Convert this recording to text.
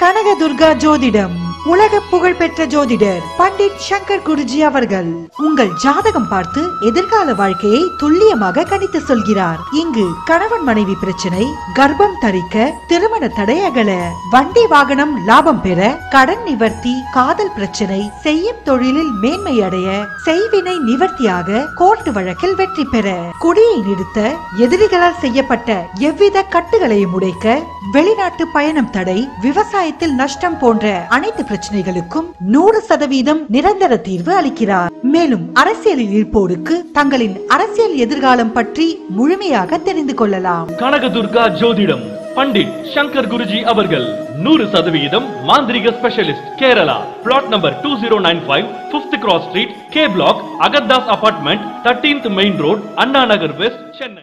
கனகதுர்கா ஜோதிடம் உலக புகழ் பெற்ற ஜோதிடர் பண்டிட் சங்கர் குருஜி அவர்கள் உங்கள் ஜாதகம் பார்த்து எதிர்கால வாழ்க்கையை துல்லியமாக கணித்து சொல்கிறார் இங்கு கணவன் மனைவி பிரச்சனை கர்ப்பம் தரிக்க திருமண தடை அகல வண்டி வாகனம் லாபம் பெற கடன் நிவர்த்தி காதல் பிரச்சனை செய்யும் தொழிலில் மேன்மை அடைய செய்வினை நிவர்த்தியாக கோர்ட் வழக்கில் வெற்றி பெற குடியை நிறுத்த எதிரிகளால் செய்யப்பட்ட எவ்வித கட்டுகளையும் உடைக்க வெளிநாட்டு பயணம் தடை விவசாயத்தில் நஷ்டம் போன்ற அனைத்து பிரச்சனைகளுக்கும் நூறு சதவீதம் நிரந்தர தீர்வு அளிக்கிறார் மேலும் அரசியலில் இருப்போருக்கு தங்களின் அரசியல் எதிர்காலம் பற்றி முழுமையாக தெரிந்து கொள்ளலாம் கனகதுர்கா ஜோதிடம் பண்டிட் சங்கர் குருஜி அவர்கள் நூறு சதவிகிதம் மாந்திரிக specialist Kerala flat number two zero nine five fifth cross street K block Agardas apartment thirteenth main road Anna Nagar west Chennai